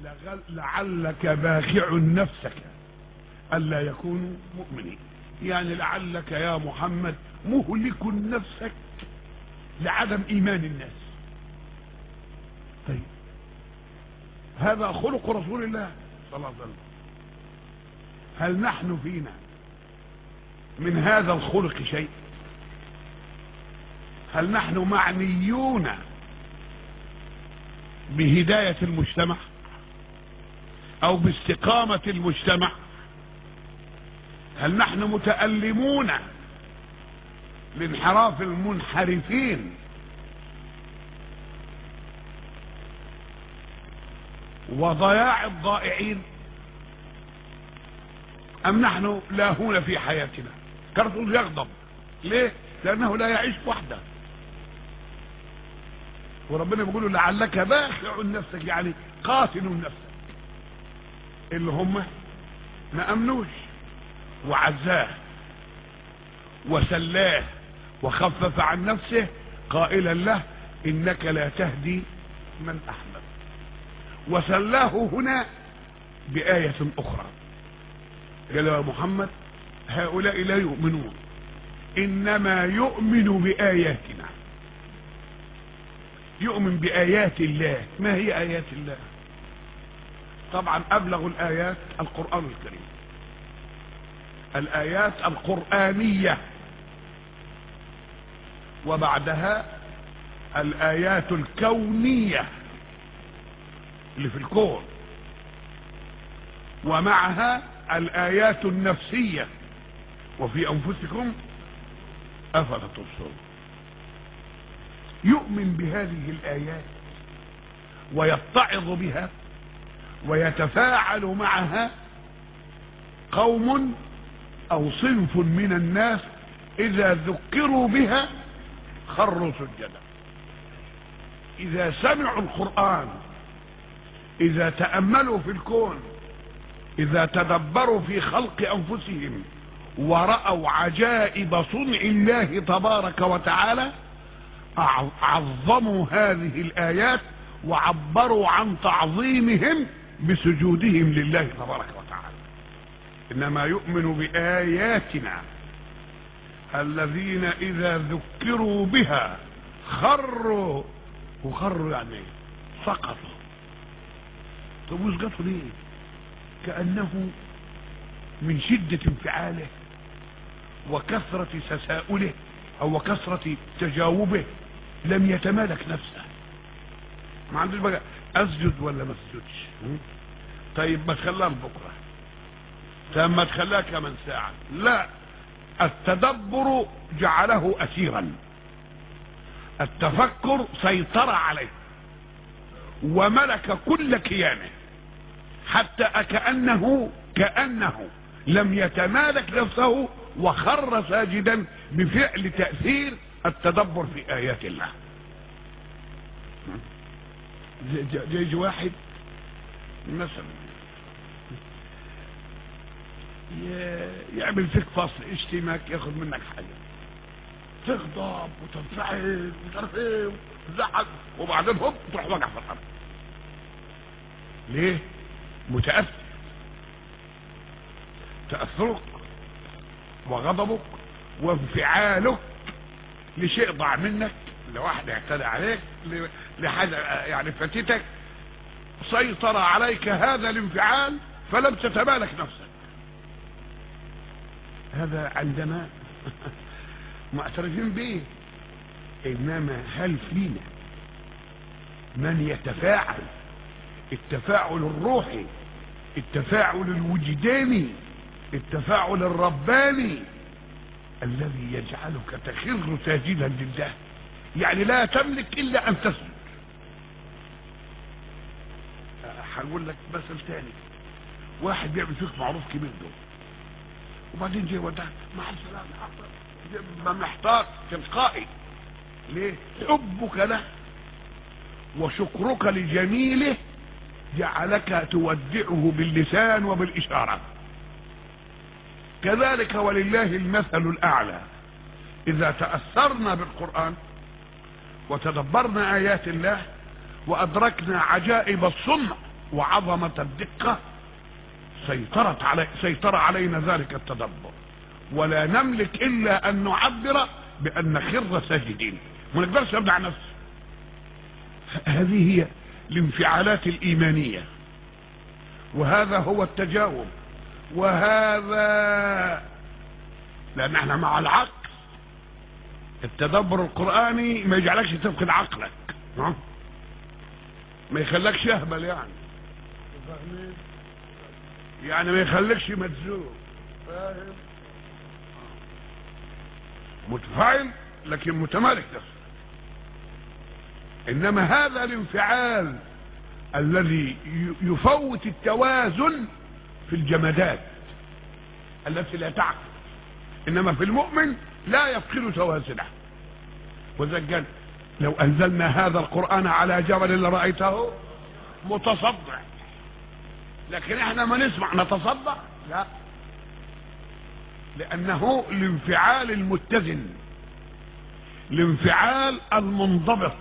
لغل- لعلك باخع نفسك ألا يكونوا مؤمنين يعني لعلك يا محمد مهلك نفسك لعدم إيمان الناس طيب هذا خلق رسول الله صلى الله عليه وسلم هل نحن فينا من هذا الخلق شيء هل نحن معنيون بهداية المجتمع او باستقامة المجتمع هل نحن متألمون لانحراف المنحرفين وضياع الضائعين ام نحن لاهون في حياتنا كرسول يغضب ليه لانه لا يعيش وحده وربنا بيقول له لعلك باخع نفسك يعني قاتل نفسك اللي هم ما امنوش وعزاه وسلاه وخفف عن نفسه قائلا له انك لا تهدي من احببت وسلاه هنا بآية أخرى قال يا محمد هؤلاء لا يؤمنون إنما يؤمن بآياتنا يؤمن بآيات الله ما هي آيات الله طبعا أبلغ الآيات القرآن الكريم الآيات القرآنية وبعدها الآيات الكونية اللي في الكون ومعها الآيات النفسية وفي أنفسكم أفلا تبصرون يؤمن بهذه الآيات ويتعظ بها ويتفاعل معها قوم أو صنف من الناس إذا ذكروا بها خروا سجدا إذا سمعوا القرآن إذا تأملوا في الكون إذا تدبروا في خلق أنفسهم ورأوا عجائب صنع الله تبارك وتعالى أع- عظموا هذه الآيات وعبروا عن تعظيمهم بسجودهم لله تبارك وتعالى إنما يؤمن بآياتنا الذين إذا ذكروا بها خروا وخروا يعني إيه؟ سقطوا طب وسقطوا ليه كأنه من شدة انفعاله وكثرة تساؤله او كثرة تجاوبه لم يتمالك نفسه ما عندوش بقى اسجد ولا ما اسجدش م? طيب ما تخليها لبكره طيب ما تخليها كمان ساعة لا التدبر جعله اسيرا التفكر سيطر عليه وملك كل كيانه حتى كأنه كأنه لم يتمالك نفسه وخر ساجدا بفعل تأثير التدبر في آيات الله يجي واحد مثلا ي- يعمل فيك فصل اشتمك ياخد منك حاجة تغضب وتنفعل ومش عارف ايه وتزعق وبعدين هوب تروح واقع في الارض ليه متأثر تأثرك وغضبك وانفعالك لشيء ضاع منك لواحد اعتدى عليك ل- لحاجة يعني فاتتك سيطر عليك هذا الانفعال فلم تتمالك نفسك هذا عندنا معترفين به انما هل فينا من يتفاعل التفاعل الروحي التفاعل الوجداني التفاعل الرباني الذي يجعلك تخر ساجدا لله يعني لا تملك الا ان تسجد هقول لك مثل تاني واحد بيعمل فيك معروف كبير دول وبعدين جاي ودعك مع السلامه يبقى محتار تلقائي ليه حبك له وشكرك لجميله جعلك تودعه باللسان وبالإشارة كذلك ولله المثل الأعلى إذا تأثرنا بالقرآن وتدبرنا آيات الله وأدركنا عجائب الصنع وعظمة الدقة سيطرت علي سيطر علينا ذلك التدبر ولا نملك الا ان نعبر بان نخر ساجدين ما نقدرش نبدع نفسي هذه هي الانفعالات الايمانيه وهذا هو التجاوب وهذا لان احنا مع العقل التدبر القراني ما يجعلكش تفقد عقلك ها؟ ما يخلكش اهبل يعني يعني ما يخليكش مجذوب فاهم متفاعل لكن متمالك نفسه انما هذا الانفعال الذي يفوت التوازن في الجمادات التي لا تعقل انما في المؤمن لا يفقد توازنه وذلك قال لو انزلنا هذا القران على جبل لرايته متصدع لكن احنا ما نسمع نتصدع لا لانه الانفعال المتزن الانفعال المنضبط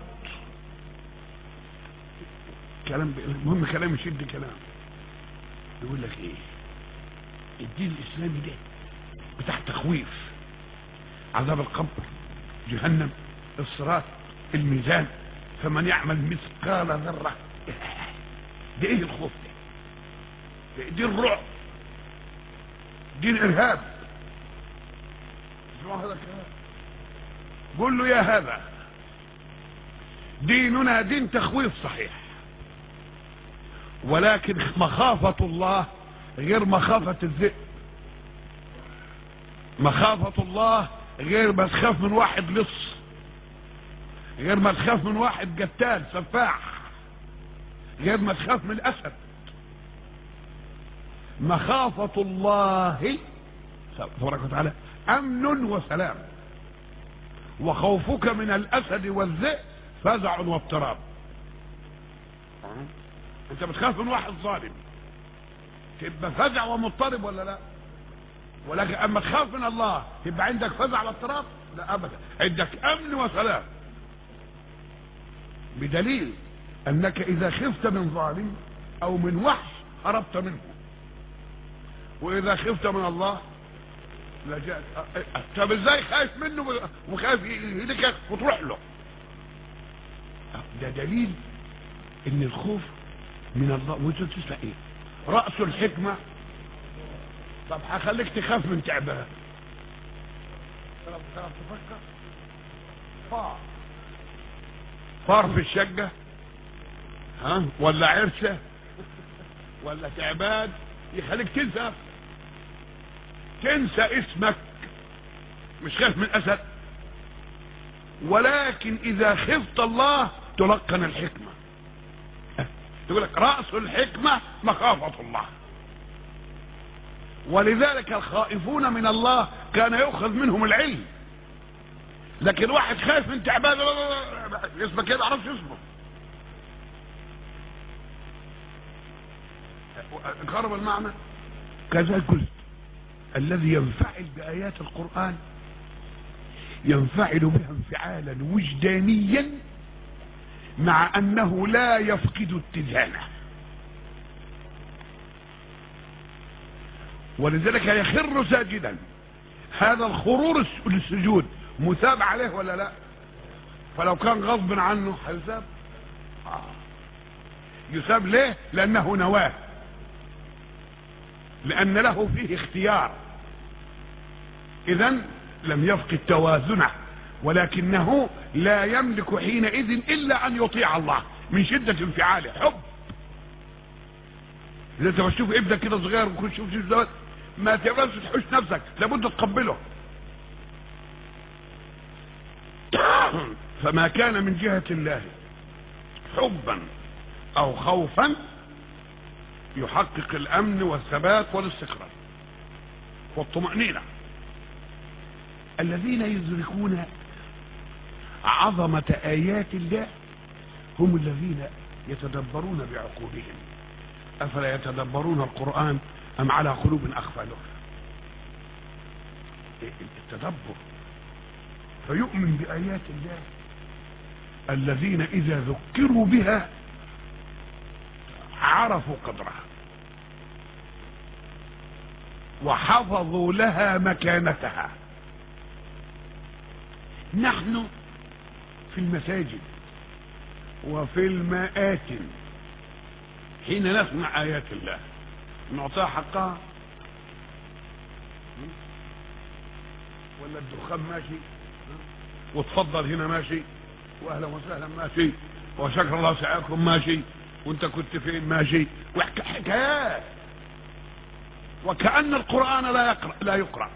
كلام المهم كلام يشد كلام يقول لك ايه الدين الاسلامي ده بتاع تخويف عذاب القبر جهنم الصراط الميزان فمن يعمل مثقال ذره ده ايه الخوف ده دي الرعب دين ارهاب اسمعوا هذا الكلام قول له يا هذا ديننا دين تخويف صحيح ولكن مخافة الله غير مخافة الذئب مخافة الله غير ما تخاف من واحد لص غير ما تخاف من واحد قتال سفاح غير ما تخاف من الاسد مخافة الله تبارك وتعالى امن وسلام وخوفك من الاسد والذئب فزع واضطراب انت بتخاف من واحد ظالم تبقى فزع ومضطرب ولا لا ولكن اما تخاف من الله تبقى عندك فزع واضطراب لا ابدا عندك امن وسلام بدليل انك اذا خفت من ظالم او من وحش هربت منه واذا خفت من الله لجأت طب ازاي خايف منه وخايف يهلكك وتروح له ده دليل ان الخوف من الله وانت تسمع ايه رأس الحكمة طب هخليك تخاف من تعبان تعرف تفكر فار فار في الشقة ها ولا عرسة ولا تعبان يخليك تنسى تنسى اسمك مش خايف من اسد ولكن اذا خفت الله تلقن الحكمة تقول لك رأس الحكمة مخافة الله ولذلك الخائفون من الله كان يؤخذ منهم العلم لكن واحد خايف من تعبان اسمه كده عرفش اسمه قرب المعنى كذلك قلت الذي ينفعل بآيات القرآن ينفعل بها انفعالا وجدانيا مع أنه لا يفقد اتزانه ولذلك يخر ساجدا هذا الخرور للسجود مثاب عليه ولا لا فلو كان غصب عنه هيثاب آه. يثاب ليه لأنه نواه لأن له فيه اختيار إذا لم يفقد توازنه ولكنه لا يملك حينئذ إلا أن يطيع الله من شدة انفعاله حب إذا أنت بتشوف ابنك كده صغير وكل شوف شوف دوت ما تقدرش تحوش نفسك لابد تقبله فما كان من جهة الله حبا أو خوفا يحقق الامن والثبات والاستقرار والطمأنينة الذين يدركون عظمة آيات الله هم الذين يتدبرون بعقولهم أفلا يتدبرون القرآن أم على قلوب أخفالها التدبر فيؤمن بآيات الله الذين إذا ذكروا بها عرفوا قدرها وحفظوا لها مكانتها نحن في المساجد وفي المآتم حين نسمع آيات الله نعطيها حقها ولا الدخان ماشي وتفضل هنا ماشي واهلا وسهلا ماشي وشكر الله سعيكم ماشي وانت كنت فين ماشي وحكايات وكأن القرآن لا يقرأ لا يقرأ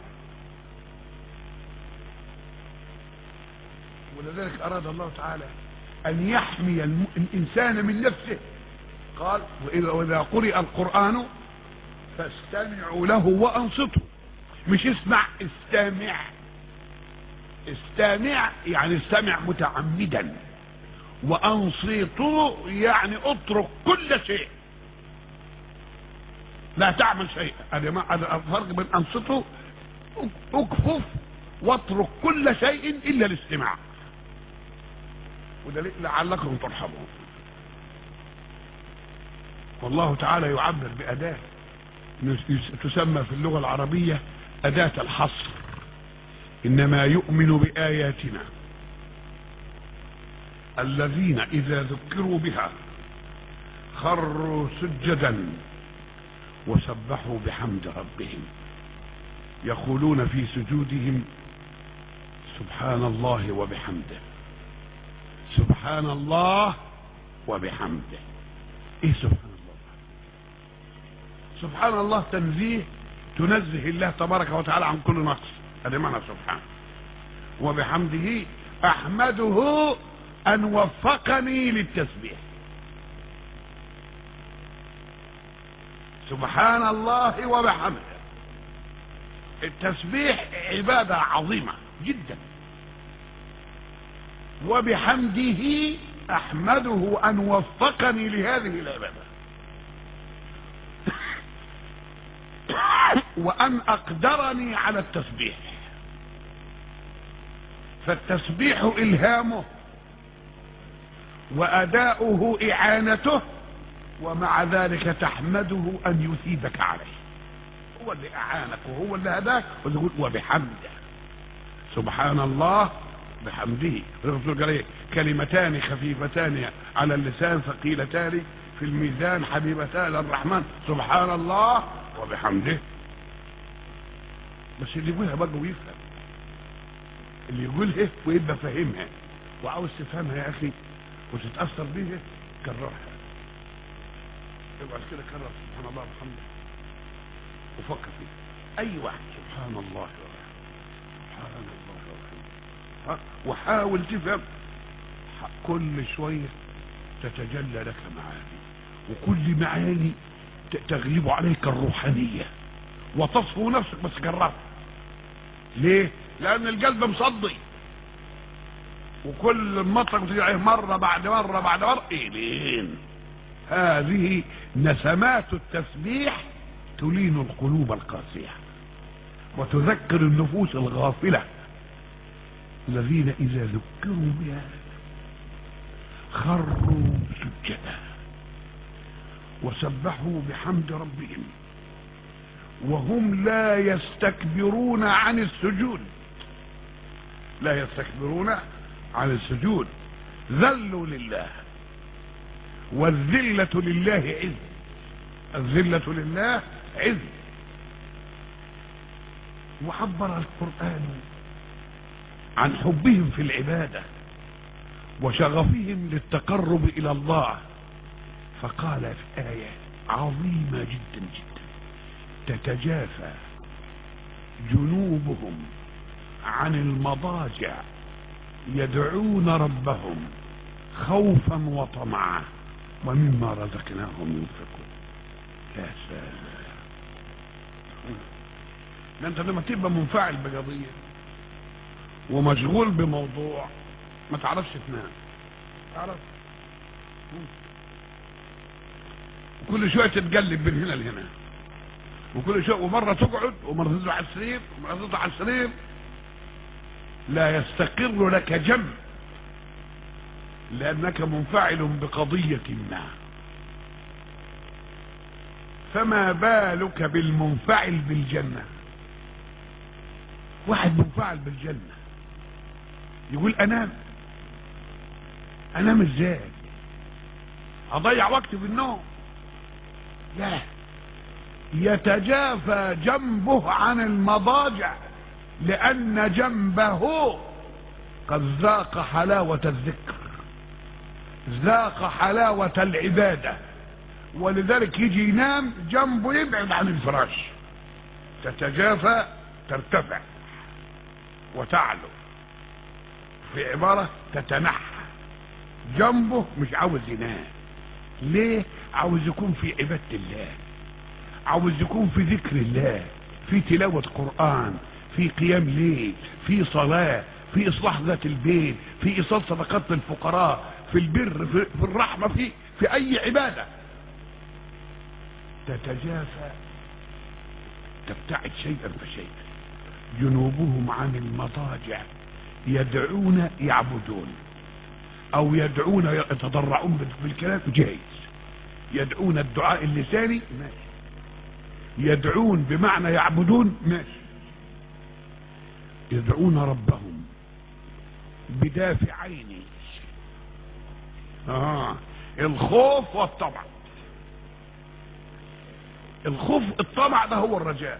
ولذلك أراد الله تعالى أن يحمي الإنسان من نفسه قال وإذا قرئ القرآن فاستمعوا له وأنصتوا مش اسمع استمع استمع يعني استمع متعمدا وأنصتوا يعني اترك كل شيء لا تعمل شيء الفرق بين أنصتوا اكفف واترك كل شيء إلا الاستماع وده لعلكم ترحمون والله تعالى يعبر بأداة تسمى في اللغة العربية أداة الحصر إنما يؤمن بآياتنا الذين إذا ذكروا بها خروا سجدا وسبحوا بحمد ربهم يقولون في سجودهم سبحان الله وبحمده سبحان الله وبحمده ايه سبحان الله سبحان الله تنزيه تنزه الله تبارك وتعالى عن كل نقص هذا معنى سبحان وبحمده احمده ان وفقني للتسبيح سبحان الله وبحمده التسبيح عبادة عظيمة جدا وبحمده احمده ان وفقني لهذه العبادة وان اقدرني على التسبيح فالتسبيح الهامه واداؤه اعانته ومع ذلك تحمده ان يثيبك عليه هو اللي اعانك وهو اللي هداك وتقول وبحمده سبحان الله بحمده الرسول قال ايه كلمتان خفيفتان على اللسان ثقيلتان في الميزان حبيبتان الرحمن سبحان الله وبحمده بس اللي يقولها بقى ويفهم اللي يقولها ويبقى فاهمها وعاوز تفهمها يا اخي وتتاثر بيها كررها يبقى كده كرر سبحان الله وبحمده وفكر فيه اي واحد سبحان الله وبحمده سبحان الله وبحمده وحاول تفهم كل شويه تتجلى لك معاني وكل معاني تغلب عليك الروحانيه وتصفو نفسك بس كررها ليه لان القلب مصدي وكل المطلق بتيجي عليه مره بعد مره بعد مره الين هذه نسمات التسبيح تلين القلوب القاسيه وتذكر النفوس الغافله الذين اذا ذكروا بها خروا سجدا وسبحوا بحمد ربهم وهم لا يستكبرون عن السجود لا يستكبرون عن السجود ذلوا لله والذلة لله عز الذلة لله عز وعبر القرآن عن حبهم في العبادة وشغفهم للتقرب إلى الله فقال في آية عظيمة جدا جدا تتجافى جنوبهم عن المضاجع يدعون ربهم خوفا وطمعا ومما رزقناهم ينفقون يا سلام ده انت لما تبقى منفعل بقضيه ومشغول بموضوع ما تعرفش تنام تعرف وكل شويه تتقلب من هنا لهنا وكل شويه ومره تقعد ومره تطلع على السرير ومره تطلع على السرير لا يستقر لك جنب لانك منفعل بقضيه ما فما بالك بالمنفعل بالجنة واحد منفعل بالجنة يقول انام انام ازاي اضيع وقت في النوم لا يتجافى جنبه عن المضاجع لان جنبه قد ذاق حلاوة الذكر ذاق حلاوة العبادة ولذلك يجي ينام جنبه يبعد عن الفراش تتجافى ترتفع وتعلو في عبارة تتنحى جنبه مش عاوز ينام ليه عاوز يكون في عبادة الله عاوز يكون في ذكر الله في تلاوة قرآن في قيام ليل في صلاة في إصلاح ذات البيت في إيصال صدقات للفقراء في البر في, في الرحمة في في أي عبادة تتجافى تبتعد شيئا فشيئا جنوبهم عن المضاجع يدعون يعبدون او يدعون يتضرعون بالكلام جايز يدعون الدعاء اللساني ماشي يدعون بمعنى يعبدون ماشي يدعون ربهم بدافعين آه. الخوف والطمع الخوف الطمع ده هو الرجاء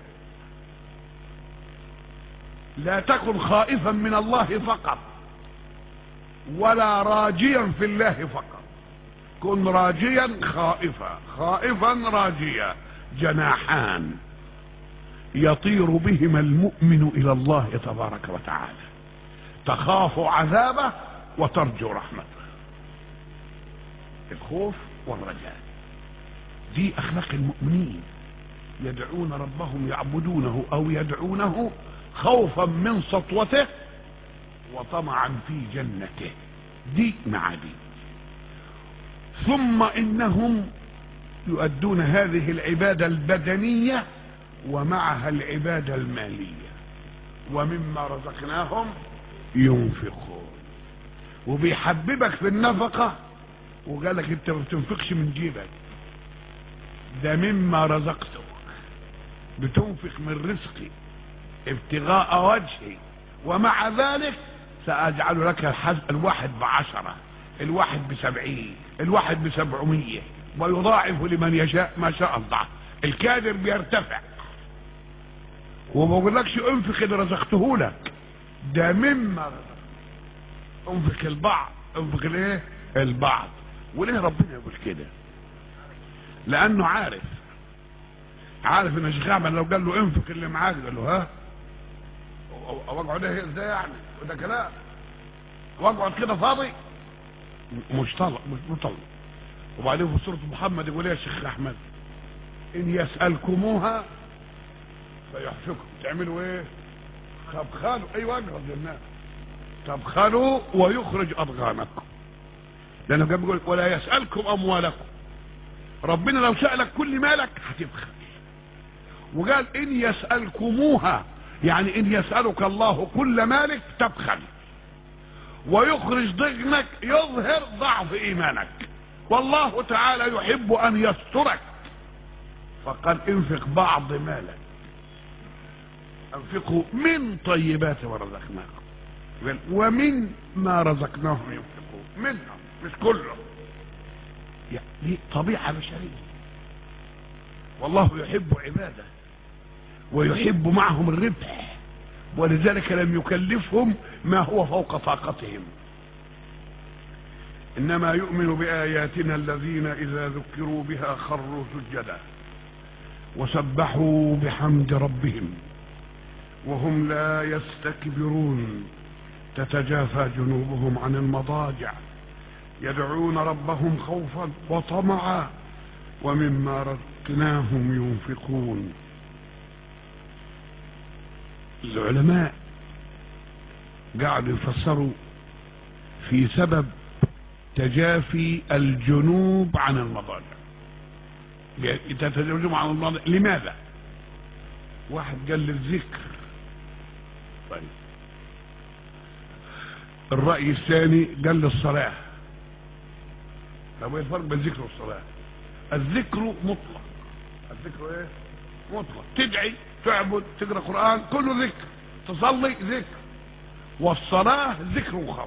لا تكن خائفا من الله فقط ولا راجيا في الله فقط كن راجيا خائفا خائفا راجيا جناحان يطير بهما المؤمن الى الله تبارك وتعالى تخاف عذابه وترجو رحمته الخوف والرجاء دي اخلاق المؤمنين يدعون ربهم يعبدونه او يدعونه خوفا من سطوته وطمعا في جنته دي معادي ثم انهم يؤدون هذه العبادة البدنية ومعها العبادة المالية ومما رزقناهم ينفقون وبيحببك في النفقة وقالك انت ما بتنفقش من جيبك ده مما رزقتك بتنفق من رزقي ابتغاء وجهي ومع ذلك سأجعل لك الحز الواحد بعشرة الواحد بسبعين الواحد بسبعمية ويضاعف لمن يشاء ما شاء الله الكادر بيرتفع وما بقولكش انفق اللي رزقته لك ده مما رزق انفق البعض انفق الايه البعض وليه ربنا يقول كده لانه عارف عارف ان شيخ احمد لو قال له انفق اللي معاك قال له ها واقعد ايه ازاي يعني وده كلام واقعد كده فاضي مش طلع مش مطلع وبعدين في سوره محمد يقول ايه يا شيخ احمد ان يسالكموها فيحفكم تعملوا ايه تبخلوا ايوه اقرب للناس تبخلوا ويخرج اضغانكم لانه كان بيقول ولا يسالكم اموالكم ربنا لو سالك كل مالك هتبخل وقال ان يسالكموها يعني ان يسالك الله كل مالك تبخل ويخرج ضغنك يظهر ضعف ايمانك والله تعالى يحب ان يسترك فقال انفق بعض مالك انفقوا من طيبات ما رزقناكم ومن ما رزقناهم ينفقون منهم مش كله يعني دي طبيعة بشرية والله يحب عباده ويحب معهم الربح ولذلك لم يكلفهم ما هو فوق طاقتهم انما يؤمن باياتنا الذين اذا ذكروا بها خروا سجدا وسبحوا بحمد ربهم وهم لا يستكبرون تتجافى جنوبهم عن المضاجع يدعون ربهم خوفا وطمعا ومما رزقناهم ينفقون العلماء قاعدوا يفسروا في سبب تجافي الجنوب عن المضاجع تتجاوزهم عن المضاجع لماذا واحد قال للذكر طيب الرأي الثاني قال للصلاة طب ايه الفرق بين الذكر والصلاة الذكر مطلق الذكر ايه مطلق تدعي تعبد تقرا قران كله ذكر تصلي ذكر والصلاه ذكر خاص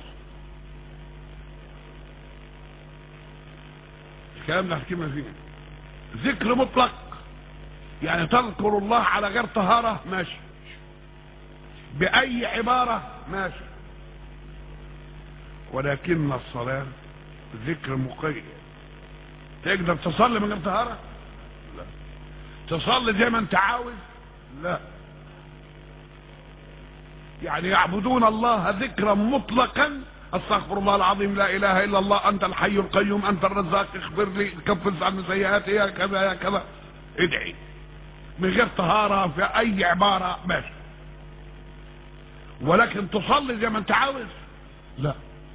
الكلام ده حكينا فيه ذكر مطلق يعني تذكر الله على غير طهاره ماشي باي عباره ماشي ولكن الصلاه ذكر مقيد تقدر تصلي من غير طهاره لا تصلي زي ما انت عاوز لا يعني يعبدون الله ذكرا مطلقا استغفر الله العظيم لا اله الا الله انت الحي القيوم انت الرزاق اغفر لي كفر عن سيئاتي يا كذا يا كذا ادعي من غير طهاره في اي عباره ماشي ولكن تصلي زي ما انت عاوز لا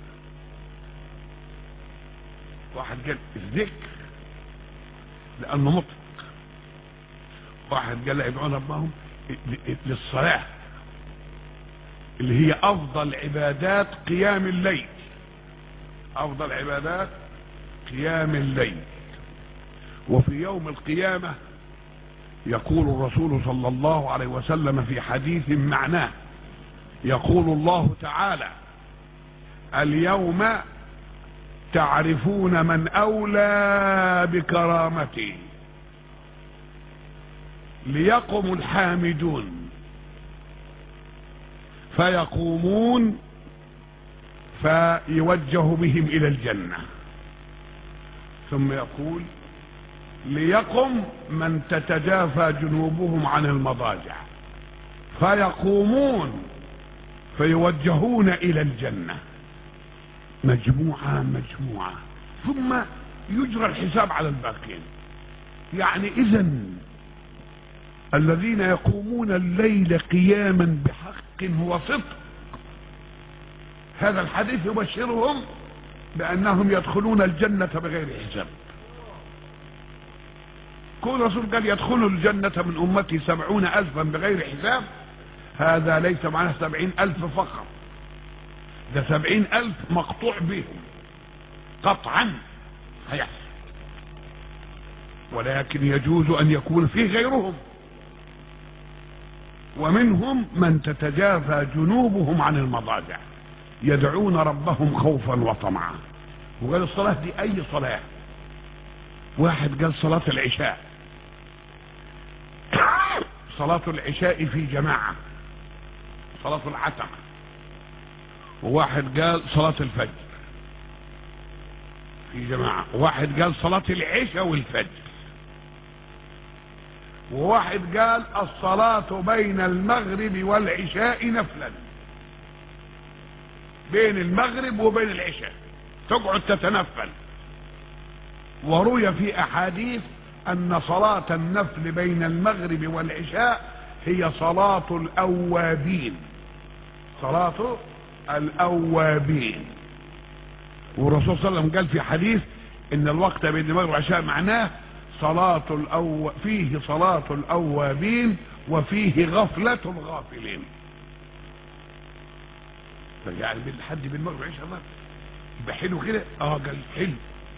واحد قال الذكر لانه مطلق واحد قال لا يدعون ربهم للصلاه اللي هي افضل عبادات قيام الليل افضل عبادات قيام الليل وفي يوم القيامه يقول الرسول صلى الله عليه وسلم في حديث معناه يقول الله تعالى اليوم تعرفون من اولى بكرامتي ليقم الحامدون فيقومون فيوجه بهم الى الجنه ثم يقول ليقم من تتجافى جنوبهم عن المضاجع فيقومون فيوجهون الى الجنه مجموعه مجموعه ثم يجرى الحساب على الباقين يعني اذا الذين يقومون الليل قياما بحق هو صدق هذا الحديث يبشرهم بانهم يدخلون الجنه بغير حساب كون الرسول قال يدخلوا الجنة من أمتي سبعون ألفا بغير حساب هذا ليس معناه سبعين ألف فقط ده سبعين ألف مقطوع بهم قطعا هيحصل ولكن يجوز أن يكون فيه غيرهم ومنهم من تتجافى جنوبهم عن المضاجع يدعون ربهم خوفا وطمعا وقال الصلاة دي أي صلاة واحد قال صلاة العشاء صلاة العشاء في جماعة صلاة العتمة وواحد قال صلاة الفجر في جماعة وواحد قال صلاة العشاء والفجر وواحد قال الصلاة بين المغرب والعشاء نفلا بين المغرب وبين العشاء تقعد تتنفل وروي في احاديث ان صلاة النفل بين المغرب والعشاء هي صلاة الاوابين صلاة الاوابين والرسول صلى الله عليه وسلم قال في حديث ان الوقت بين المغرب والعشاء معناه صلاة الأو... فيه صلاة الأوابين وفيه غفلة الغافلين يعني حد بالمغرب والعشاء الله يبقى حلو كده اه قال حلو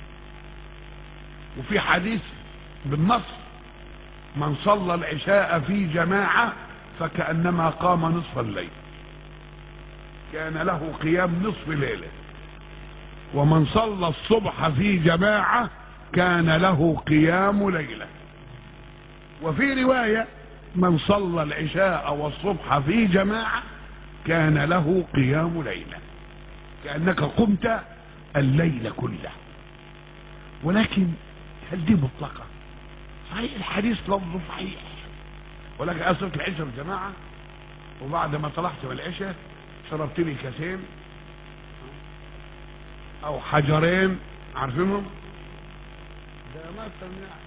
وفي حديث بالنص من صلى العشاء في جماعة فكأنما قام نصف الليل كان له قيام نصف ليلة ومن صلى الصبح في جماعة كان له قيام ليلة وفي رواية من صلى العشاء والصبح في جماعة كان له قيام ليلة كأنك قمت الليل كله ولكن هل دي مطلقة صحيح الحديث لفظه صحيح ولكن أصلت العشاء الجماعة وبعد ما طلعت من العشاء شربت لي كاسين او حجرين عارفينهم ده مثلا يعني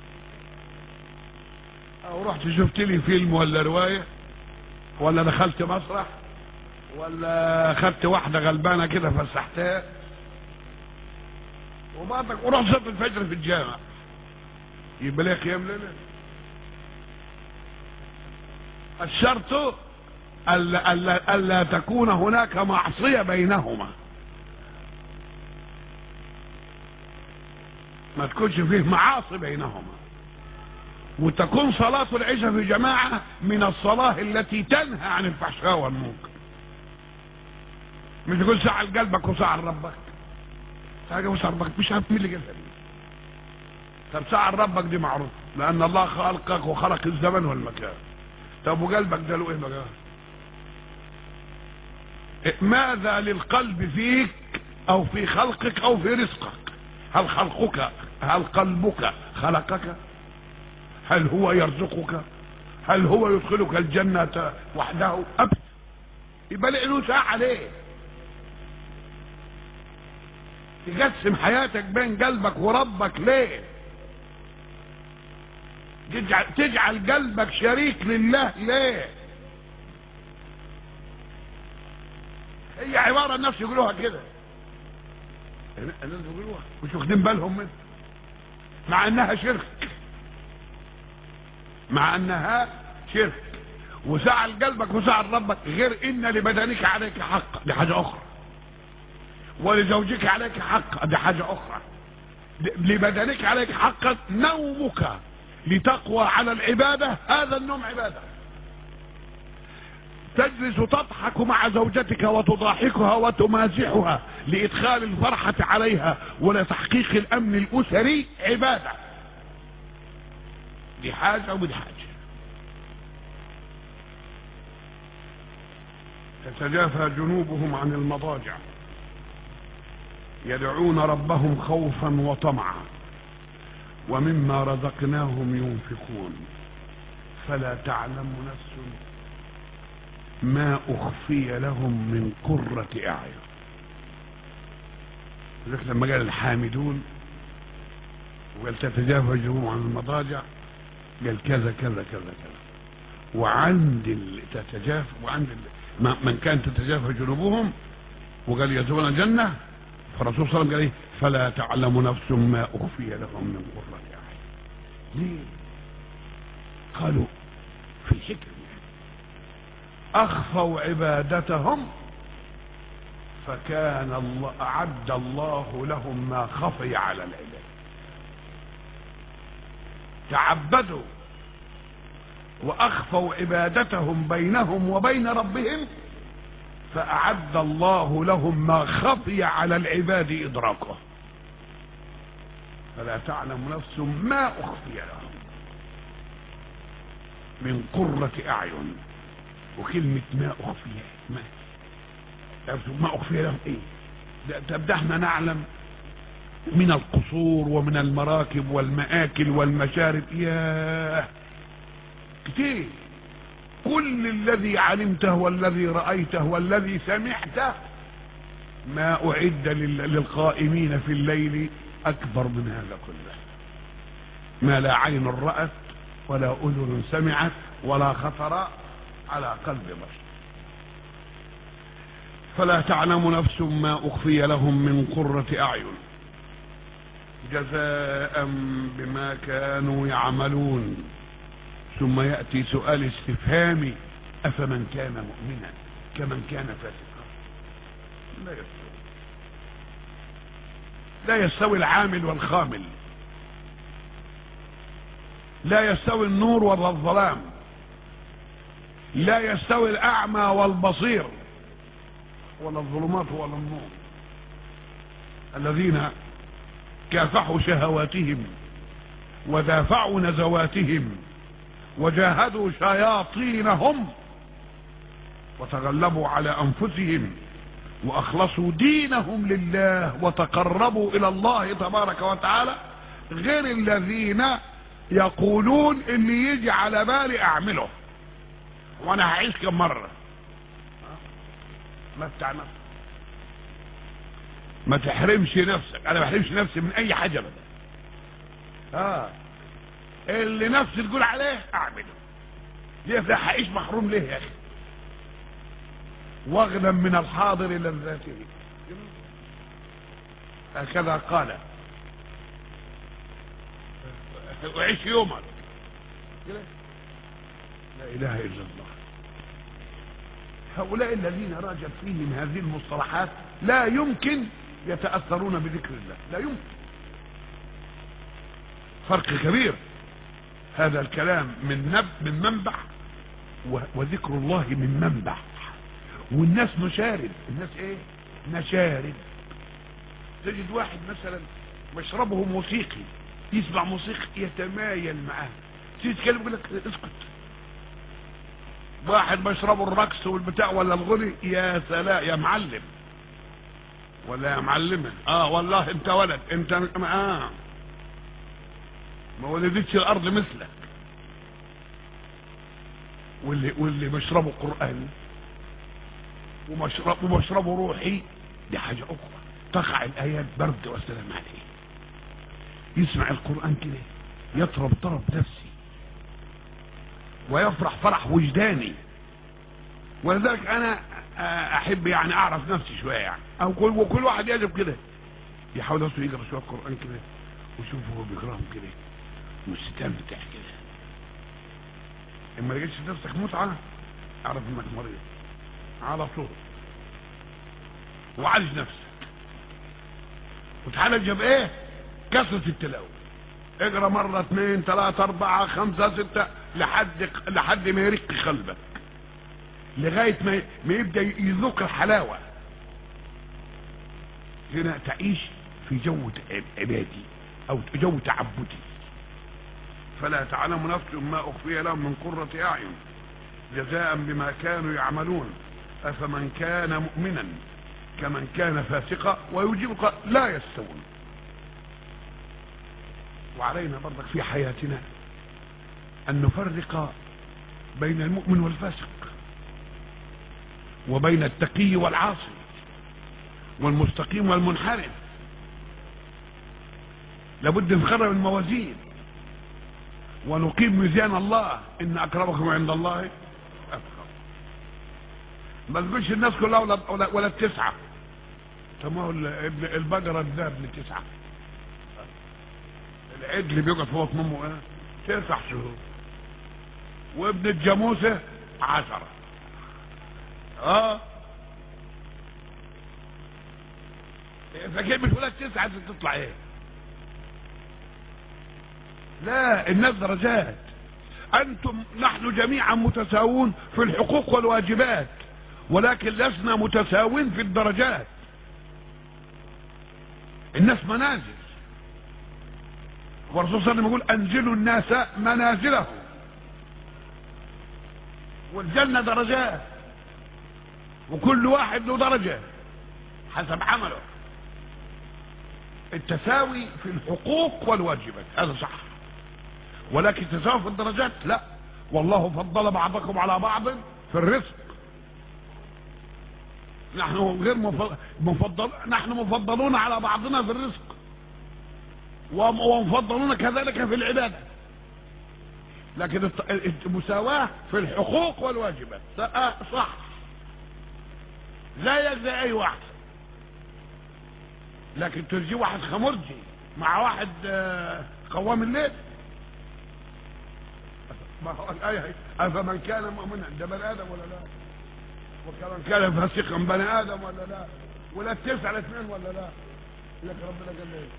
او رحت شفت لي فيلم ولا رواية ولا دخلت مسرح ولا خدت واحدة غلبانة كده فسحتها وبعدك ورحت صلاه الفجر في الجامع يبقى ليه قيام ليلة الشرط ألا, ألا, ألا تكون هناك معصية بينهما ما تكونش فيه معاصي بينهما وتكون صلاة العشاء في جماعة من الصلاة التي تنهى عن الفحشاء والمنكر مش تقول ساعة لقلبك وساعة لربك ساعة وساعة لربك مش عارف مين اللي قالها دي طب ساعة لربك دي معروف لأن الله خلقك وخلق الزمن والمكان طب وقلبك ده له ايه بقى ماذا للقلب فيك او في خلقك او في رزقك هل خلقك هل قلبك خلقك هل هو يرزقك هل هو يدخلك الجنة وحده أبدا يبقى له ساعة عليه تقسم حياتك بين قلبك وربك ليه تجعل, تجعل قلبك شريك لله ليه هي عبارة الناس يقولوها كده الناس يقولوها مش واخدين بالهم منها مع انها شرك مع انها شرك وساعة لقلبك وساعة لربك غير ان لبدنك عليك حق دي حاجة اخرى ولزوجك عليك حق دي حاجة اخرى لبدنك عليك حقا نومك لتقوى على العبادة هذا النوم عبادة تجلس تضحك مع زوجتك وتضاحكها وتمازحها لإدخال الفرحة عليها ولتحقيق الأمن الأسري عبادة دي حاجة ودي حاجة تتجافى جنوبهم عن المضاجع يدعون ربهم خوفا وطمعا ومما رزقناهم ينفقون فلا تعلم نفس ما أخفي لهم من قرة أعين لذلك لما قال الحامدون وقال تتجافى جنوبهم عن المضاجع قال كذا كذا كذا كذا وعند تتجافى وعند من كان تتجافى جنوبهم وقال يدخلون الجنة فالرسول صلى الله عليه وسلم قال ايه فلا تعلم نفس ما أخفي لهم من قرة أعين ليه قالوا في الحكم أخفوا عبادتهم فكان الله أعد الله لهم ما خفي على العباد تعبدوا وأخفوا عبادتهم بينهم وبين ربهم فأعد الله لهم ما خفي على العباد إدراكه فلا تعلم نفس ما أخفي لهم من قرة أعين وكلمة ما أخفي ما ما أخفي لهم إيه ده احنا نعلم من القصور ومن المراكب والمآكل والمشارب ياه كتير كل الذي علمته والذي رأيته والذي سمعته ما أعد للقائمين في الليل أكبر من هذا كله ما لا عين رأت ولا أذن سمعت ولا خطر على قلب بشر فلا تعلم نفس ما أخفي لهم من قرة أعين جزاء بما كانوا يعملون ثم يأتي سؤال استفهامي أفمن كان مؤمنا كمن كان فاسقا لا يستوي لا يستوي العامل والخامل لا يستوي النور ولا الظلام لا يستوي الأعمى والبصير ولا الظلمات ولا النور الذين كافحوا شهواتهم ودافعوا نزواتهم وجاهدوا شياطينهم وتغلبوا على أنفسهم وأخلصوا دينهم لله وتقربوا إلى الله تبارك وتعالى غير الذين يقولون اللي يجي على بالي أعمله وانا هعيش كم مرة متع نفسك ما تحرمش نفسك انا ما بحرمش نفسي من اي حاجة ابدا اه اللي نفسي تقول عليه اعمله ليه ده هعيش محروم ليه يا اخي واغنم من الحاضر لذاته هكذا قال وعيش يومك لا اله الا الله هؤلاء الذين راجت فيهم هذه المصطلحات لا يمكن يتأثرون بذكر الله لا يمكن فرق كبير هذا الكلام من نب من منبع و- وذكر الله من منبع والناس مشارب الناس ايه مشارب تجد واحد مثلا مشربه موسيقي يسمع موسيقى يتمايل معاه تيجي تتكلم يقول لك اسكت واحد مشربه الرقص والبتاع ولا الغني يا سلام يا معلم ولا يا معلمة اه والله انت ولد انت اه ما ولدتش الارض مثلك واللي واللي مشربه قرآن ومشرب ومشربه روحي دي حاجة أخرى تقع الآيات برد والسلام عليه يسمع القرآن كده يطرب طرب نفسي ويفرح فرح وجداني ولذلك أنا أحب يعني أعرف نفسي شوية يعني أو كل وكل واحد يجب كده يحاول أصله يقرأ شوية قرآن كده ويشوف هو بيقراهم كده مستمتع كده اما لقيتش نفسك متعة اعرف انك مريض على طول وعالج نفسك وتعالج بايه كثرة التلاوة اقرا مرة اثنين ثلاثة اربعة خمسة ستة لحد لحد ما يرق قلبك لغاية ما ما يبدأ يذوق الحلاوة هنا تعيش في جو عبادي او جو تعبدي فلا تعلم نفس ما أخفي لهم من قرة أعين جزاء بما كانوا يعملون أفمن كان مؤمنا كمن كان فاسقا ويجيب لا يستوون وعلينا برضك في حياتنا أن نفرق بين المؤمن والفاسق وبين التقي والعاصي والمستقيم والمنحرف لابد نخرب الموازين ونقيم ميزان الله ان اكرمكم عند الله اتقاكم ما تقولش الناس كلها ولا ولا, ولا التسعه طب ما هو ابن البقره ده ابن تسعه العجل اللي بيقعد فوق امه ايه تسع شهور وابن الجاموسه عشرة اه فكيف مش ولا تسعه تطلع ايه لا الناس درجات انتم نحن جميعا متساوون في الحقوق والواجبات ولكن لسنا متساوين في الدرجات الناس منازل والرسول صلى الله عليه وسلم يقول انزلوا الناس منازلهم والجنة درجات وكل واحد له درجة حسب عمله التساوي في الحقوق والواجبات هذا صح ولكن تساوي في الدرجات لا والله فضل بعضكم على بعض في الرزق نحن غير مفضل نحن مفضلون على بعضنا في الرزق ومفضلون كذلك في العبادة لكن المساواة في الحقوق والواجبات صح لا يجزي اي واحد لكن ترجي واحد خمرجي مع واحد قوام الليل ما هو الآية أفمن كان مؤمنا ده بني آدم ولا لا وكمن كان فاسقا بني آدم ولا لا ولا التسعة الاثنين ولا لا لك ربنا قال لي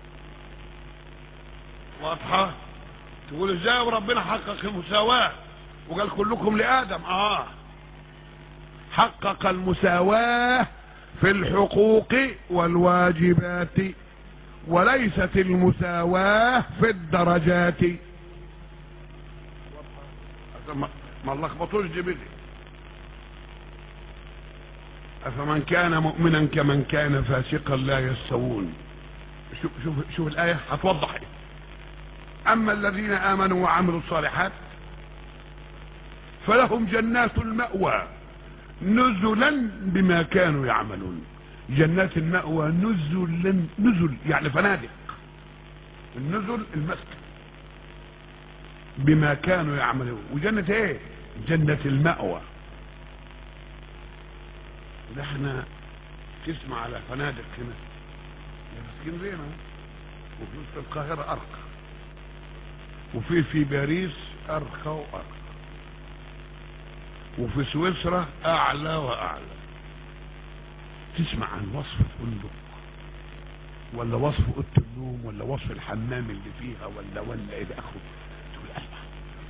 واضحة تقول ازاي وربنا حقق المساواة وقال كلكم لآدم اه حقق المساواة في الحقوق والواجبات وليست المساواة في الدرجات ما لخبطوش دماغي أفمن كان مؤمنا كمن كان فاسقا لا يستوون شوف, شوف, شوف الآية هتوضح إيه أما الذين آمنوا وعملوا الصالحات فلهم جنات المأوى نزلا بما كانوا يعملون جنات المأوى نزلا نزل يعني فنادق النزل المسكن بما كانوا يعملون وجنة ايه جنة المأوى نحن تسمع على فنادق هنا في اسكندريه وفي وسط القاهرة أرقى وفي في باريس أرقى وأرقى وفي سويسرا أعلى وأعلى تسمع عن وصف الفندق ولا وصف اوضه النوم ولا وصف الحمام اللي فيها ولا ولا الى اخره تقول الله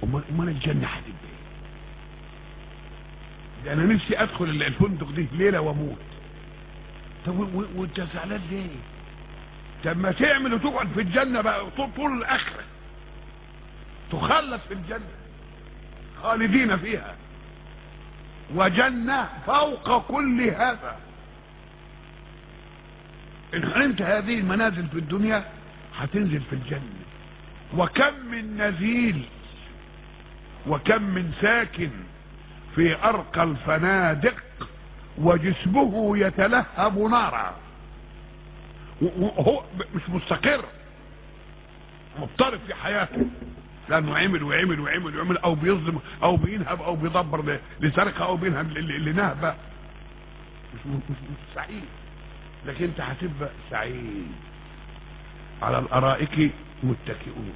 امال امال الجنه هتبقى ايه ده انا نفسي ادخل الفندق دي ليله واموت طب و- و- وانت زعلان ليه طب ما تعمل وتقعد في الجنه بقى طول, طول الاخره تخلد في الجنه خالدين فيها وجنه فوق كل هذا ان حرمت هذه المنازل في الدنيا هتنزل في الجنه وكم من نزيل وكم من ساكن في ارقى الفنادق وجسمه يتلهب نارا وهو مش مستقر مضطرب في حياته لانه عمل وعمل وعمل وعمل او بيظلم او بينهب او بيدبر ل- لسرقه او بينهب ل- ل- لنهبه مش م- مش مش سعيد لكن انت هتبقى سعيد على الارائك متكئون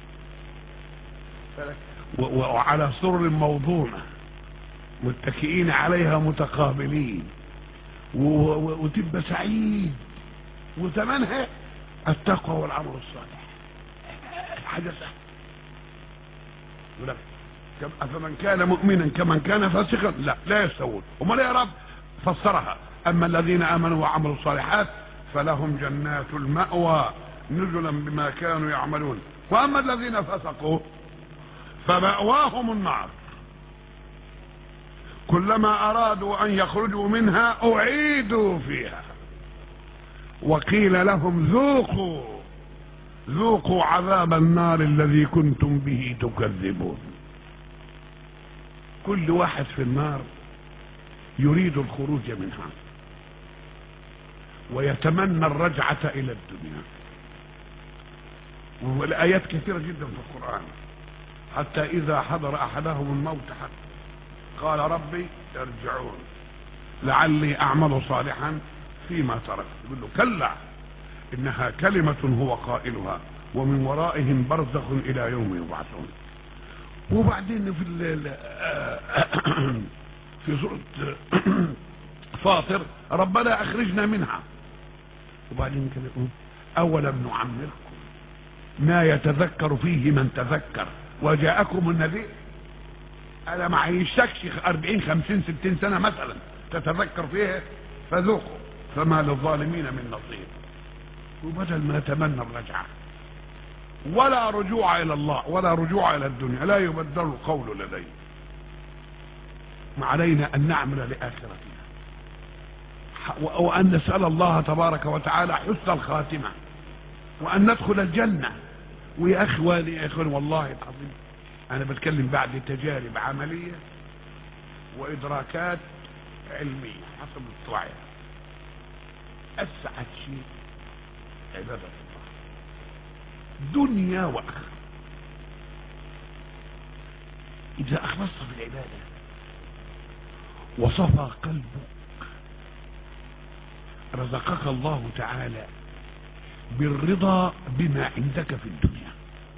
و- و- وعلى سرر موضونه متكئين عليها متقابلين و- و- وتبقى سعيد وثمنها التقوى والعمل الصالح حاجه سهله يقول لك كم- افمن كان مؤمنا كمن كان فاسقا لا لا يستوون امال إيه يا رب فسرها اما الذين امنوا وعملوا الصالحات فلهم جنات المأوى نزلا بما كانوا يعملون واما الذين فسقوا فمأواهم النار كلما ارادوا ان يخرجوا منها اعيدوا فيها وقيل لهم ذوقوا ذوقوا عذاب النار الذي كنتم به تكذبون كل واحد في النار يريد الخروج منها ويتمنى الرجعة إلى الدنيا والآيات كثيرة جدا في القرآن حتى إذا حضر أحدهم الموت حتى قال ربي ارجعون لعلي أعمل صالحا فيما تركت يقول له كلا إنها كلمة هو قائلها ومن ورائهم برزخ إلى يوم يبعثون وبعدين في ال في سورة فاطر ربنا أخرجنا منها وبعدين كده يقول أولم نعمركم ما يتذكر فيه من تذكر وجاءكم النذير أنا ما عيشتكش 40 50 60 سنة مثلا تتذكر فيها فذوقوا فما للظالمين من نصير وبدل ما نتمنى الرجعة ولا رجوع إلى الله ولا رجوع إلى الدنيا لا يبدل القول لدي ما علينا أن نعمل لآخرتنا ح- وأن نسأل الله تبارك وتعالى حسن الخاتمة وأن ندخل الجنة ويا إخواني يا إخواني والله العظيم أنا بتكلم بعد تجارب عملية وإدراكات علمية حسب الوعي أسعد شيء عبادة الله دنيا وآخرة إذا أخلصت في العبادة وصفى قلبك رزقك الله تعالى بالرضا بما عندك في الدنيا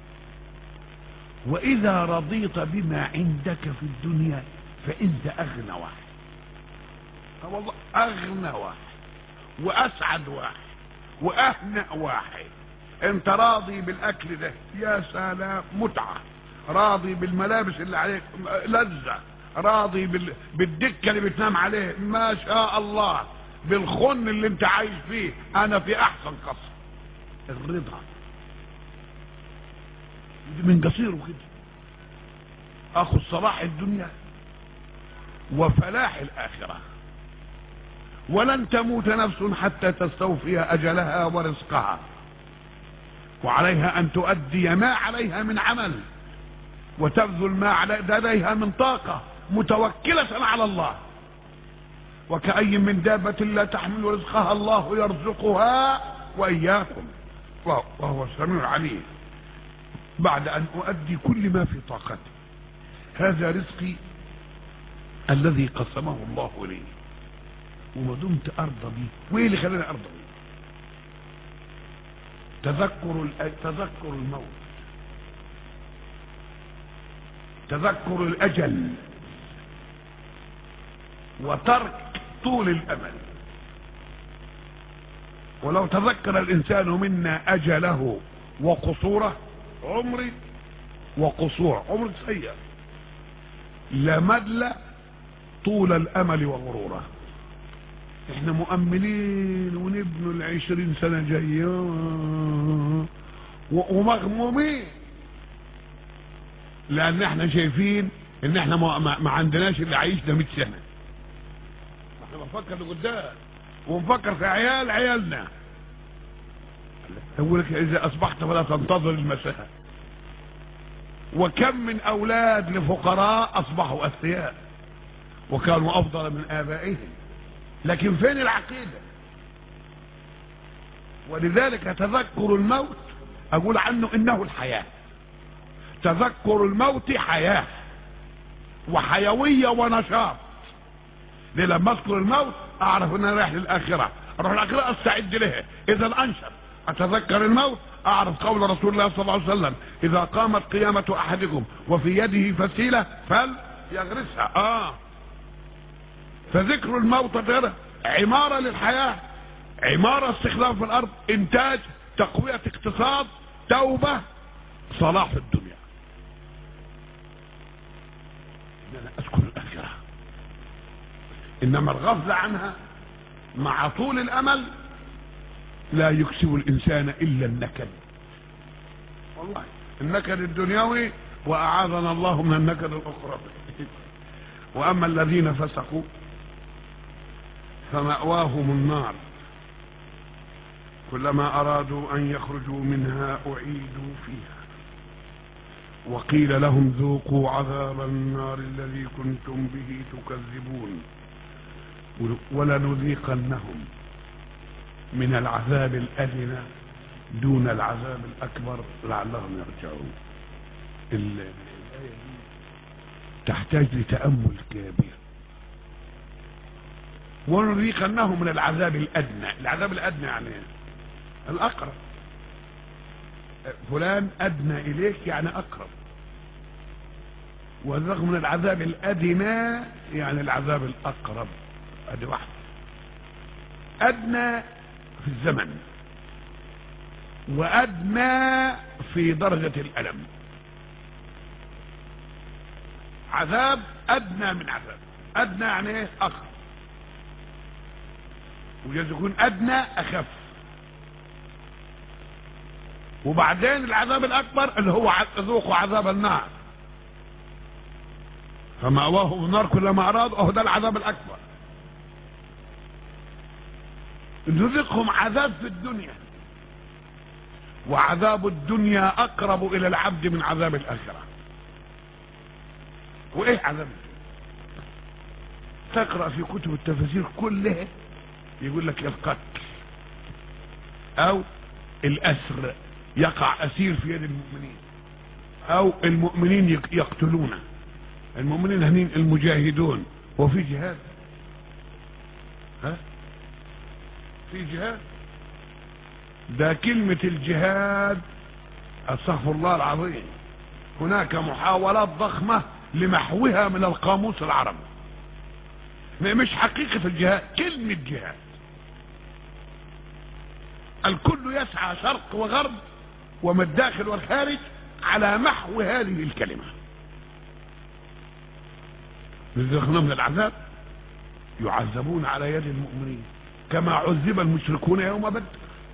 وإذا رضيت بما عندك في الدنيا فأنت أغنى واحد آه والله أغنى واحد وأسعد واحد وأهنأ واحد أنت راضي بالأكل ده يا سلام متعة راضي بالملابس اللي عليك لذة راضي بال... بالدكة اللي بتنام عليه ما شاء الله بالخن اللي انت عايش فيه انا في احسن قصر الرضا من قصيره كده اخذ صلاح الدنيا وفلاح الاخره ولن تموت نفس حتى تستوفي اجلها ورزقها وعليها ان تؤدي ما عليها من عمل وتبذل ما علي- لديها من طاقه متوكله على الله وكأي من دابة لا تحمل رزقها الله يرزقها وإياكم وهو- وهو السميع العليم بعد أن أؤدي كل ما في طاقتي هذا رزقي الذي قسمه الله لي وما دمت أرضى به وإيه اللي خلاني أرضى به تذكر الأ- تذكر الموت تذكر الأجل وترك طول الأمل ولو تذكر الإنسان منا أجله وقصوره عمري وقصور عمر سيء لا مدلة طول الامل وغروره احنا مؤملين ونبنوا العشرين سنة جاية ومغمومين لان احنا شايفين ان احنا ما, ما عندناش اللي عايشنا 100 سنة احنا بنفكر لقدام ونفكر في عيال عيالنا يقول لك اذا اصبحت فلا تنتظر المساء وكم من اولاد لفقراء اصبحوا اثرياء وكانوا افضل من ابائهم لكن فين العقيدة ولذلك تذكر الموت اقول عنه انه الحياة تذكر الموت حياة وحيوية ونشاط ليه لما اذكر الموت اعرف ان انا رايح للاخرة اروح الاخرة استعد لها اذا انشر اتذكر الموت اعرف قول رسول الله صلى الله عليه وسلم اذا قامت قيامة احدكم وفي يده فسيلة فليغرسها اه فذكر الموت غيره عمارة للحياة عمارة استخلاف في الارض انتاج تقوية اقتصاد توبة صلاح الدنيا ان انا اذكر الاخرة انما الغفلة عنها مع طول الامل لا يكسب الانسان الا النكد والله النكد الدنيوي واعاذنا الله من النكد الاخرى واما الذين فسقوا فمأواهم النار كلما أرادوا أن يخرجوا منها أعيدوا فيها وقيل لهم ذوقوا عذاب النار الذي كنتم به تكذبون ولنذيقنهم من العذاب الأدنى دون العذاب الأكبر لعلهم يرجعون الآية دي تحتاج لتأمل كبير ونذيقنهم من العذاب الادنى العذاب الادنى يعني الاقرب فلان ادنى اليك يعني اقرب ونذيقهم من العذاب الادنى يعني العذاب الاقرب ادي واحده ادنى في الزمن وادنى في درجه الالم عذاب ادنى من عذاب ادنى يعني ايه اقرب وجايز يكون ادنى اخف وبعدين العذاب الاكبر اللي هو ذوقوا عذاب النار فمأواهم النار كلما ارادوا اهو ده العذاب الاكبر نذيقهم عذاب في الدنيا وعذاب الدنيا اقرب الى العبد من عذاب الاخره وايه عذاب الدنيا تقرا في كتب التفاسير كلها يقول لك القتل او الاسر يقع اسير في يد المؤمنين او المؤمنين يقتلونه المؤمنين هنين المجاهدون هو في جهاد ها في جهاد ده كلمة الجهاد استغفر الله العظيم هناك محاولات ضخمة لمحوها من القاموس العربي مش حقيقة الجهاد كلمة جهاد الكل يسعى شرق وغرب وما الداخل والخارج على محو هذه الكلمة رزقنا من العذاب يعذبون على يد المؤمنين كما عذب المشركون يوم بدر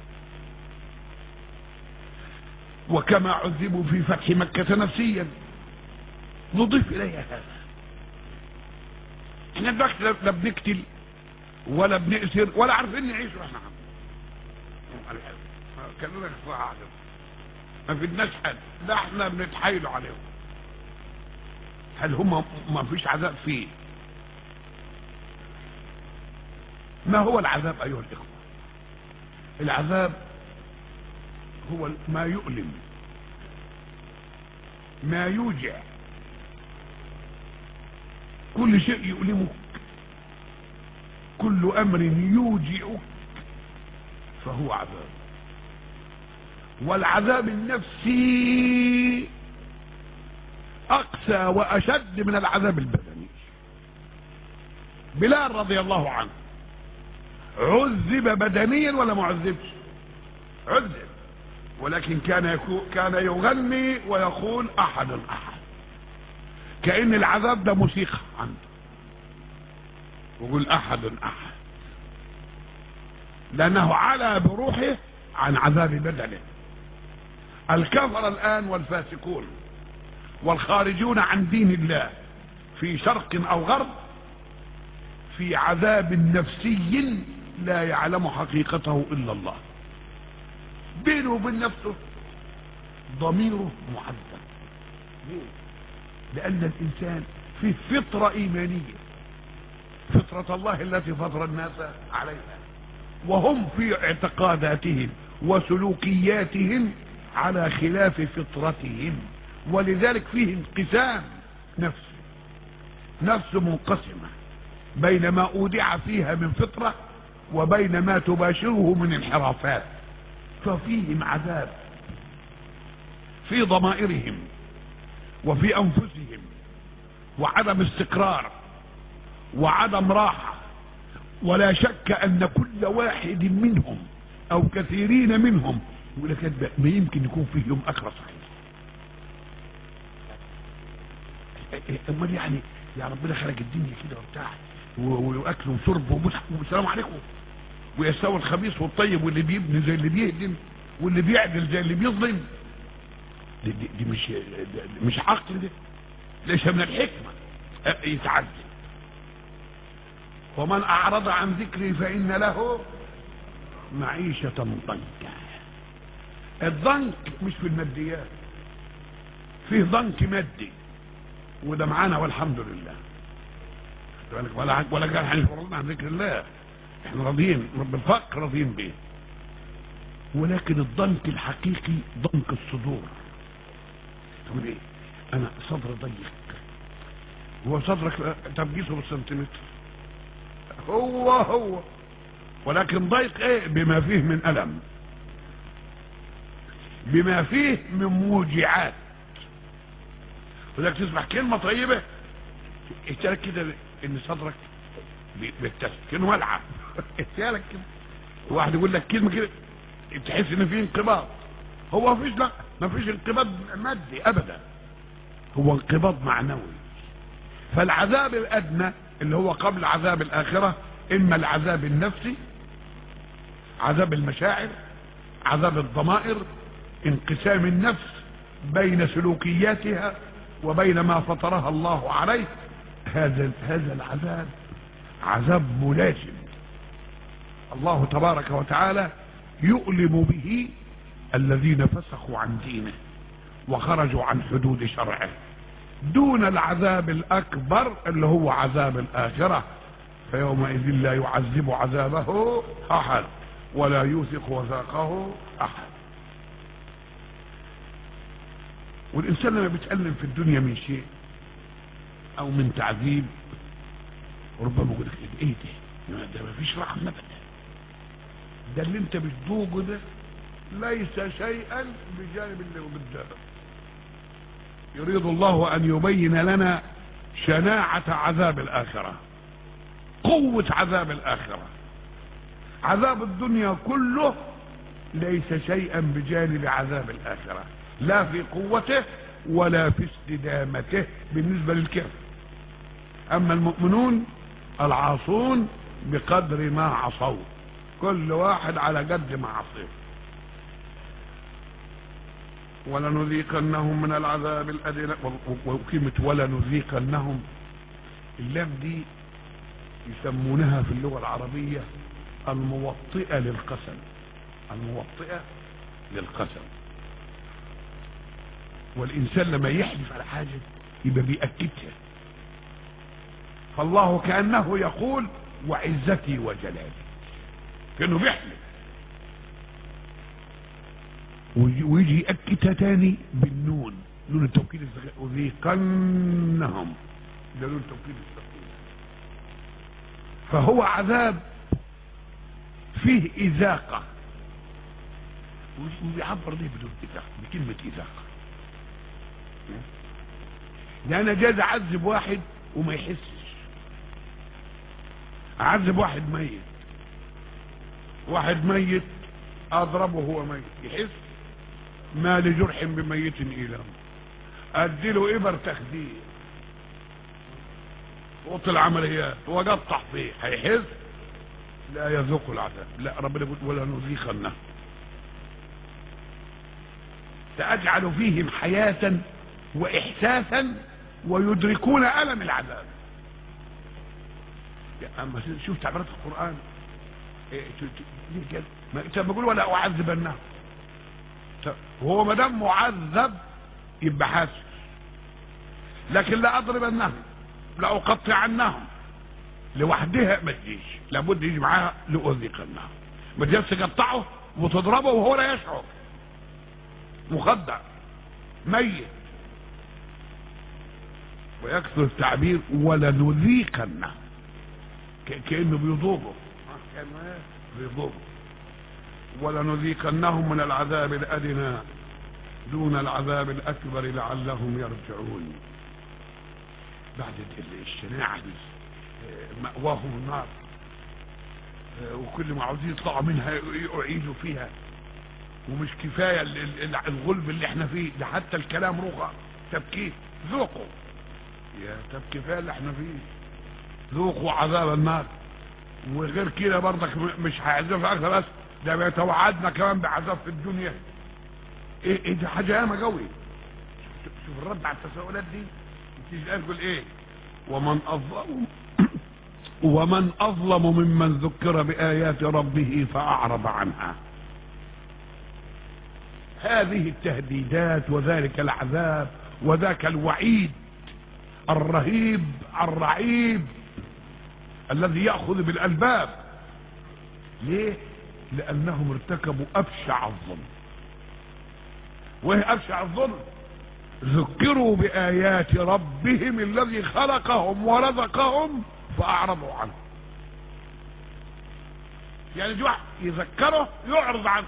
وكما عذبوا في فتح مكة نفسيا نضيف إليها هذا احنا دلوقتي لا بنقتل ولا بنأسر ولا عارفين نعيش واحنا كلنا صراحة ما فيناش حد ده احنا بنتحايلوا عليهم هل هم ما فيش عذاب فيه ما هو العذاب ايها الاخوة العذاب هو ما يؤلم ما يوجع كل شيء يؤلمك كل امر يوجعك فهو عذاب والعذاب النفسي اقسى واشد من العذاب البدني بلال رضي الله عنه عذب بدنيا ولا معذبش عذب ولكن كان يكو كان يغني ويقول احد احد كأن العذاب ده موسيقى عنده ويقول احد احد لانه على بروحه عن عذاب بدنه الكفر الان والفاسقون والخارجون عن دين الله في شرق او غرب في عذاب نفسي لا يعلم حقيقته الا الله بينه وبين نفسه ضميره معذب ليه؟ لان الانسان فيه فطره ايمانيه فطره الله التي فطر الناس عليها وهم في اعتقاداتهم وسلوكياتهم على خلاف فطرتهم ولذلك فيه انقسام نفس نفس منقسمة بين ما أودع فيها من فطرة وبين ما تباشره من انحرافات ففيهم عذاب في ضمائرهم وفي أنفسهم وعدم استقرار وعدم راحة ولا شك أن كل واحد منهم أو كثيرين منهم يقول لك ما يمكن يكون فيه يوم أكره صحيح امال يعني يا ربنا خلق الدنيا كده وبتاع واكل وشرب ومسح والسلام عليكم ويساوي الخبيث والطيب واللي بيبني زي اللي بيهدم واللي بيعدل زي اللي بيظلم دي, دي, دي مش دي مش عقل ده ليس من الحكمة يتعدل ومن اعرض عن ذكري فان له معيشة ضنكا الضنك مش في الماديات فيه ضنك مادي وده معانا والحمد لله ولا ولا قال هنفرضنا عن ذكر الله احنا راضيين بالفقر راضيين به ولكن الضنك الحقيقي ضنك الصدور تقول ايه انا صدر ضيق هو صدرك تبقيسه بالسنتيمتر هو هو ولكن ضيق ايه بما فيه من الم بما فيه من موجعات ولك تسمع كلمة طيبة اشترك كده ان صدرك بيتسم كأنه ملعب اشترك كده واحد يقول لك كلمة كده تحس ان في انقباض هو مفيش لا مفيش انقباض مادي ابدا هو انقباض معنوي فالعذاب الادنى اللي هو قبل عذاب الاخرة اما العذاب النفسي عذاب المشاعر عذاب الضمائر انقسام النفس بين سلوكياتها وبين ما فطرها الله عليه هذا هذا العذاب عذاب ملازم الله تبارك وتعالى يؤلم به الذين فسخوا عن دينه وخرجوا عن حدود شرعه دون العذاب الاكبر اللي هو عذاب الاخره فيومئذ لا يعذب عذابه احد ولا يوثق وثاقه احد والإنسان لما بيتألم في الدنيا من شيء أو من تعذيب ربما يقول لك إيه ده؟ ده ما فيش رحمة أبدا ده اللي أنت بتذوقه ده ليس شيئا بجانب اللي قدامك يريد الله أن يبين لنا شناعة عذاب الآخرة قوة عذاب الآخرة عذاب الدنيا كله ليس شيئا بجانب عذاب الآخرة لا في قوته ولا في استدامته بالنسبة للكافر اما المؤمنون العاصون بقدر ما عصوا كل واحد على قد ما عصيه ولنذيقنهم من العذاب الأدنى وكلمة ولنذيقنهم اللام دي يسمونها في اللغة العربية الموطئة للقسم الموطئة للقسم والإنسان لما يحلف على حاجة يبقى بيأكدها فالله كأنه يقول وعزتي وجلالي كأنه بيحلف ويجي يأكدها تاني بالنون نون التوكيد أذيقنهم ده نون التوكيد الثقيل فهو عذاب فيه إذاقة ويعبر ليه بدون إذاقة بكلمة إذاقة ده انا جاز اعذب واحد وما يحسش اعذب واحد ميت واحد ميت اضربه وهو ميت يحس ما لجرح بميت إيلام اديله ابر تخدير وقت العمليات وقطع فيه هيحس لا يذوق العذاب لا ربنا يقول ولا نذيقنه سأجعل فيهم حياة وإحساسا ويدركون ألم العذاب أما شوف تعبيرات القرآن إيه كده ما بقول ولا أعذبنه هو ما دام معذب يبقى حاسس لكن لا أضربنهم لا أقطعنهم لوحدها ما تجيش لابد يجي معاها لأذيقنهم ما تجيش تقطعه وتضربه وهو لا يشعر مخدع ميت ويكثر التعبير ولنذيقنه كأنه بيضوبه كأنه بيضوبه ولنذيقنهم من العذاب الأدنى دون العذاب الأكبر لعلهم يرجعون بعد الشناعة دي مأواهم النار وكل ما عاوزين يطلعوا منها يعيدوا فيها ومش كفاية الغلب اللي احنا فيه ده حتى الكلام رغى تبكيت ذوقوا يا طب كفاية اللي احنا فيه ذوقوا عذاب النار وغير كده برضك مش هيعذب في اكثر بس ده بيتوعدنا كمان بعذاب في الدنيا ايه ايه دي حاجه ياما قوي شوف الرد على التساؤلات دي تيجي تقول ايه ومن اظلم ومن اظلم ممن ذكر بايات ربه فاعرض عنها هذه التهديدات وذلك العذاب وذاك الوعيد الرهيب الرعيب الذي ياخذ بالالباب ليه لانهم ارتكبوا ابشع الظلم وهي ابشع الظلم ذكروا بايات ربهم الذي خلقهم ورزقهم فاعرضوا عنه يعني جوع يذكره يعرض عنه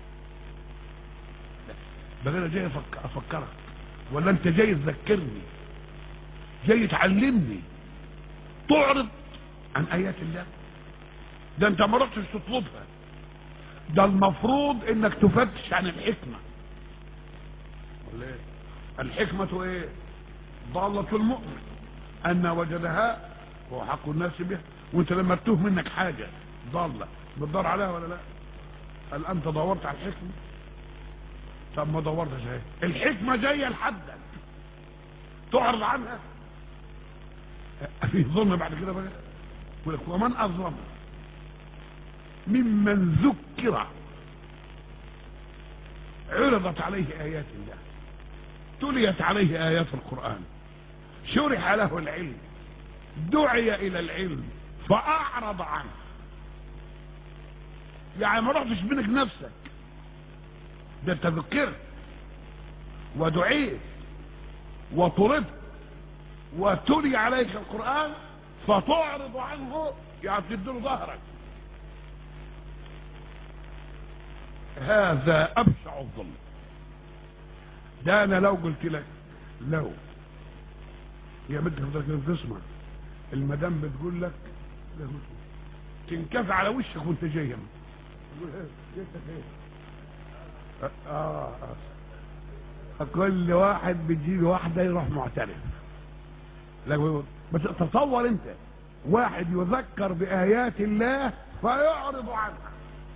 بقى انا جاي افكرك ولا انت جاي تذكرني جاي تعلمني تعرض عن ايات الله ده انت ما رحتش تطلبها ده المفروض انك تفتش عن الحكمه ولا ايه الحكمه ايه ضاله المؤمن ان وجدها هو حق الناس بها وانت لما تتوه منك حاجه ضاله بتدور عليها ولا لا هل انت دورت على الحكمه طب ما دورتش اهي الحكمه جايه لحدك تعرض عنها في ظلم بعد كده بقى يقول لك ومن اظلم ممن ذكر عرضت عليه ايات الله تليت عليه ايات القران شرح له العلم دعي الى العلم فاعرض عنه يعني ما رحتش بينك نفسك ده انت ذكرت ودعيت وطلبت وتلي عليك القرآن فتعرض عنه يعني تديله ظهرك هذا أبشع الظلم ده أنا لو قلت لك لو يا بنت حضرتك تسمع المدام بتقول لك تنكف على وشك وانت جاي تقول ايه ايه اه اه كل واحد بتجيب واحدة يروح معترف لكن بس تصور انت واحد يذكر بآيات الله فيعرض عنها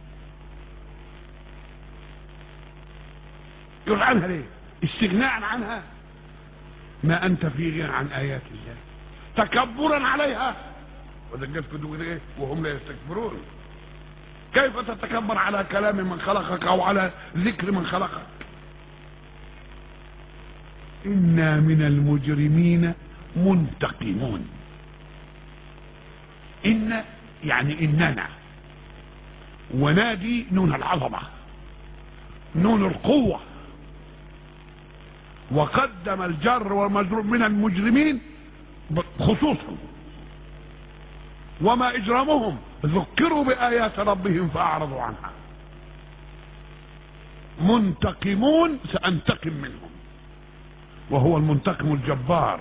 يعرض عنها ليه استغناء عنها ما انت في غنى عن آيات الله تكبرا عليها وده جت في ايه وهم لا يستكبرون كيف تتكبر على كلام من خلقك او على ذكر من خلقك انا من المجرمين منتقمون ان يعني اننا ونادي نون العظمه نون القوه وقدم الجر والمجرور من المجرمين خصوصا وما اجرامهم ذكروا بايات ربهم فاعرضوا عنها منتقمون سانتقم منهم وهو المنتقم الجبار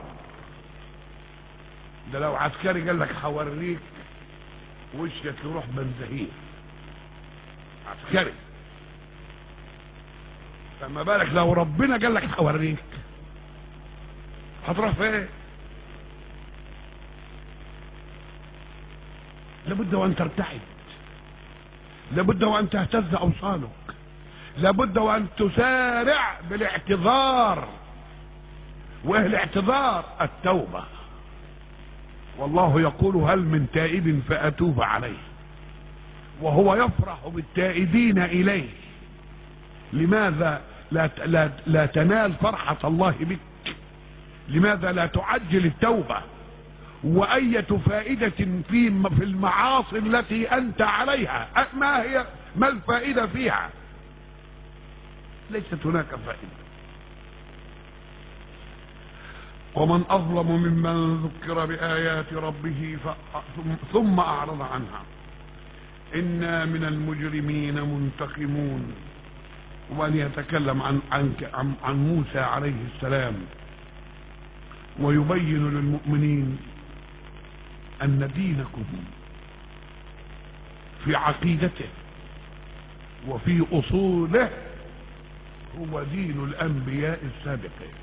ده لو عسكري قال لك هوريك وشك يروح بنزهير عسكري فما بالك لو ربنا قال لك هوريك هتروح فين لابد وان ترتعد لابد وان تهتز اوصالك لابد وان تسارع بالاعتذار وايه الاعتذار التوبه والله يقول هل من تائب فاتوب عليه وهو يفرح بالتائبين اليه لماذا لا لا لا تنال فرحه الله بك لماذا لا تعجل التوبه وأية فائدة في في المعاصي التي أنت عليها ما هي ما الفائدة فيها ليست هناك فائدة ومن أظلم ممن ذكر بآيات ربه ثم أعرض عنها إنا من المجرمين منتقمون وأن يتكلم عن, عن, عن موسى عليه السلام ويبين للمؤمنين أن دينكم في عقيدته وفي أصوله هو دين الأنبياء السابقين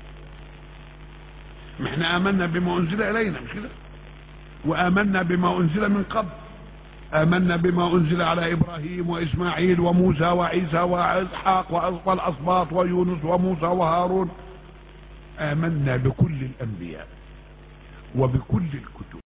احنا آمنا بما أنزل إلينا مش كده وآمنا بما أنزل من قبل آمنا بما أنزل على إبراهيم وإسماعيل وموسى وعيسى وإسحاق والأسباط ويونس وموسى وهارون آمنا بكل الأنبياء وبكل الكتب